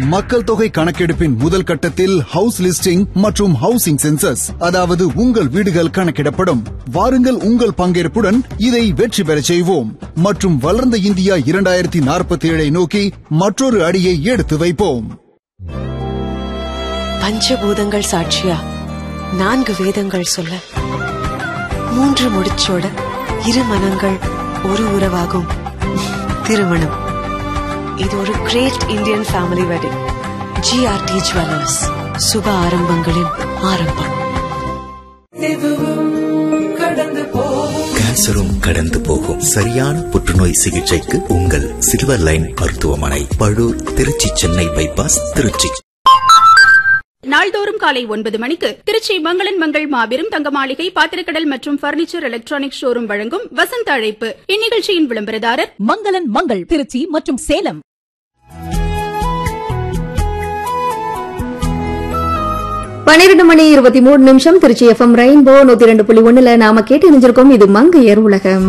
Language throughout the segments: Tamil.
மக்கள் தொகை கணக்கெடுப்பின் முதல் கட்டத்தில் ஹவுஸ் லிஸ்டிங் மற்றும் ஹவுசிங் சென்சஸ் அதாவது உங்கள் வீடுகள் கணக்கிடப்படும் வாருங்கள் உங்கள் பங்கேற்புடன் இதை வெற்றி பெறச் செய்வோம் மற்றும் வளர்ந்த இந்தியா இரண்டாயிரத்தி நாற்பத்தி ஏழை நோக்கி மற்றொரு அடியை எடுத்து வைப்போம் பஞ்சபூதங்கள் சாட்சியா நான்கு வேதங்கள் சொல்ல மூன்று முடிச்சோட இரு மனங்கள் ஒரு உறவாகும் திருமணம் இது ஒரு great Indian family wedding G R T jewellers சுப ஆரம்பங்களின் ஆரம்பம் கேன்சரும் கடந்து போகும் சரியான புற்றுநோய் சிகிச்சைக்கு உங்கள் சில்வர் லைன் மருத்துவமனை பழூர் திருச்சி சென்னை பைபாஸ் திருச்சி நாள்தோறும் காலை ஒன்பது மணிக்கு திருச்சி மங்களன் மங்கள் மாபெரும் தங்க மாளிகை பாத்திரக்கடல் மற்றும் பர்னிச்சர் எலக்ட்ரானிக் ஷோரூம் வழங்கும் வசந்த அழைப்பு இந்நிகழ்ச்சியின் விளம்பரதாரர் மங்களன் மங்கள் திருச்சி மற்றும் சேலம் பன்னிரண்டு மணி இருபத்தி மூணு நிமிஷம் திருச்சி எஃப்எம் ரெயின்போ நூத்தி ரெண்டு புள்ளி ஒண்ணுல நாம கேட்டு இணைஞ்சிருக்கோம் இது மங்கையர் உலகம்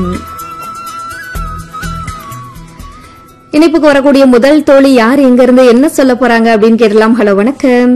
இணைப்புக்கு வரக்கூடிய முதல் தோழி யார் எங்க இருந்து என்ன சொல்ல போறாங்க அப்படின்னு கேட்டலாம் ஹலோ வணக்கம்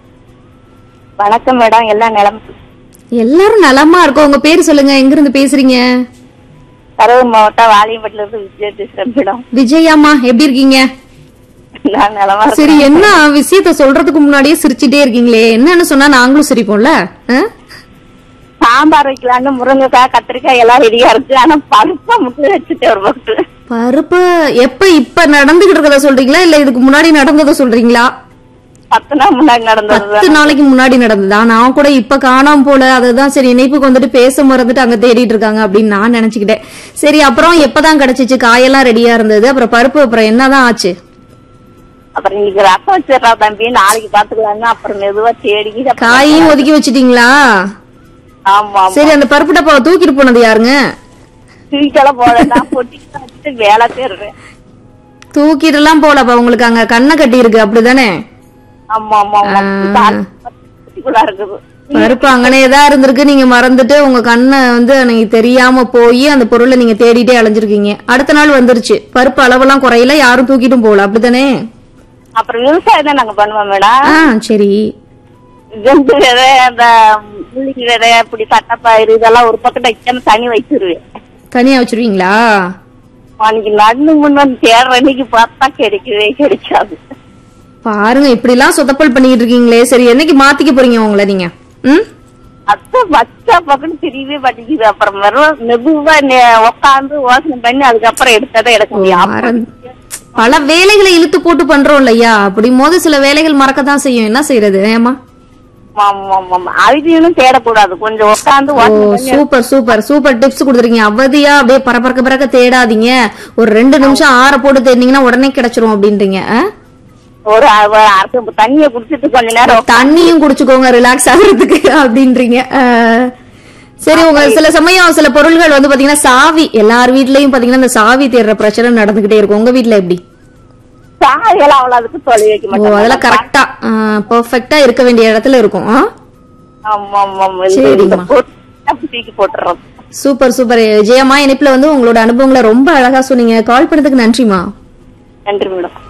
வணக்கம் மேடம் எல்லாம் நிலம் எல்லாரும் நலமா இருக்கோம் உங்க பேர் சொல்லுங்க எங்க இருந்து பேசுறீங்க கரூர் மாவட்டம் வாலியம்பட்டில இருந்து விஜய பேசுறேன் மேடம் விஜயாமா எப்படி இருக்கீங்க நான் நிலமா சரி இருக்கேன் என்ன விஷயத்த சொல்றதுக்கு முன்னாடியே சிரிச்சிட்டே இருக்கீங்களே என்னன்னு சொன்னா நாங்களும் சிரிப்போம்ல ஆ? சாம்பார் வைக்கலான்னு முருங்கைக்காய் கத்திரிக்காய் எல்லாம் ரெடியா இருக்கு ஆனா பருப்பா மட்டும் வச்சுட்டு ஒரு பக்கத்து பருப்பு எப்ப இப்ப நடந்துகிட்டு இருக்கத சொல்றீங்களா இல்ல இதுக்கு முன்னாடி நடந்தத சொல்றீங்களா பத்து நாள் முன்னாடி நடந்தது பத்து நாளைக்கு முன்னாடி நடந்ததா நான் கூட இப்ப காணாம போல அதுதான் சரி இணைப்புக்கு வந்துட்டு பேச மறந்துட்டு அங்க தேடிட்டு இருக்காங்க அப்படின்னு நான் நினைச்சுக்கிட்டேன் சரி அப்புறம் எப்பதான் கிடைச்சிச்சு காயெல்லாம் ரெடியா இருந்தது அப்புறம் பருப்பு அப்புறம் என்னதான் ஆச்சு அப்புறம் இன்னைக்கு ரசம் வச்சிடறா தம்பி நாளைக்கு பாத்துக்கலாம்னு அப்புறம் மெதுவா தேடி அப்புறம் காயையும் ஒதுக்கி வச்சிட்டீங்களா ஆமா ஆமா சரி அந்த பருப்பு டப்பாவை தூக்கிட்டு போனது யாருங்க தூக்கெல்லாம் போட நான் பொட்டிக்கு வச்சுட்டு வேலை தேடுறேன் தூக்கிட்டு எல்லாம் போல அப்ப உங்களுக்கு அங்க கண்ணை கட்டி இருக்கு அப்படிதானே ஆமா ஆமா ஆமா பொட்டிக்குள்ள இருக்குது பருப்பு அங்கனேதான் இருந்திருக்கு நீங்க மறந்துட்டு உங்க கண்ணை வந்து நீங்க தெரியாம போய் அந்த பொருளை நீங்க தேடிட்டே அலைஞ்சிருக்கீங்க அடுத்த நாள் வந்துருச்சு பருப்பு அளவெல்லாம் குறையல யாரும் தூக்கிட்டும் போகல அப்படிதானே அப்புறம் விவசாயம் தான் நாங்க பண்ணுவோம் மேடம் ஆ சரி வெந்து விதை அந்த முள்ளிங்கி விதை இப்படி தட்டைப்பயிறு இதெல்லாம் ஒரு பக்கம் வைக்காம தனி வச்சிருவேன் தனியா வச்சிருவீங்களா அன்னைக்கு நடு முன் வந்து தேடுற அன்னைக்கு பார்த்தா கிடைக்கவே கிடைக்காது பாருங்க இப்படி எல்லாம் சொதப்பல் பண்ணிட்டு இருக்கீங்களே சரி என்னைக்கு மாத்திக்க போறீங்க உங்களை நீங்க ம் அத்தை வச்சா பக்கம் தெரியவே மாட்டேங்குது அப்புறம் வெறும் மெதுவா உட்காந்து யோசனை பண்ணி அதுக்கப்புறம் எடுத்தாதான் எடுக்க முடியும் மறந்து- பல வேலைகளை இழுத்து போட்டு பண்றோம் இல்லையா அப்படி போது சில வேலைகள் மறக்கத்தான் செய்யும் என்ன செய்யறது ஏமா அழுதியும் தேடக்கூடாது கொஞ்சம் உட்காந்து ஓ யோசனை பண்ணி சூப்பர் சூப்பர் சூப்பர் டிப்ஸ் கொடுத்துருக்கீங்க அவதியா அப்படியே பரபரக்க பறக்க தேடாதீங்க ஒரு ரெண்டு நிமிஷம் ஆற போட்டு தேடினீங்கன்னா உடனே கிடைச்சிரும் அப்படின்றீங்க ஆ? ஒரு அ- அரை தண்ணிய குடிச்சிட்டு கொஞ்ச நேரம் தண்ணியும் குடிச்சுக்கோங்க ரிலாக்ஸ் ஆகுறதுக்கு அப்படின்றீங்க ஆ. சரி உங்க சில சமயம் சில பொருள்கள் வந்து பாத்தீங்கன்னா சாவி எல்லார் வீட்லயும் பாத்தீங்கன்னா இந்த சாவி தேடுற பிரச்சனை நடந்துகிட்டே இருக்கும் உங்க வீட்ல எப்படி சாயெல்லாம் அவ்வளவு அதுக்கு தொலை வைக்க ஓ மாட்டோம் அதெல்லாம் கரெக்டா பெர்ஃபெக்ட்டா இருக்க வேண்டிய இடத்துல இருக்கும் ஆ? ஆமா ஆமா ஆமா. இந்த- சரிம்மா. இந்த போட்டு தூக்கி போட்டுறோம் சூப்பர் சூப்பர் ஜெயமா இணைப்புல வந்து உங்களோட அனுபவங்களை ரொம்ப அழகா சொன்னீங்க கால் பண்ணதுக்கு நன்றிமா நன்றி மேடம்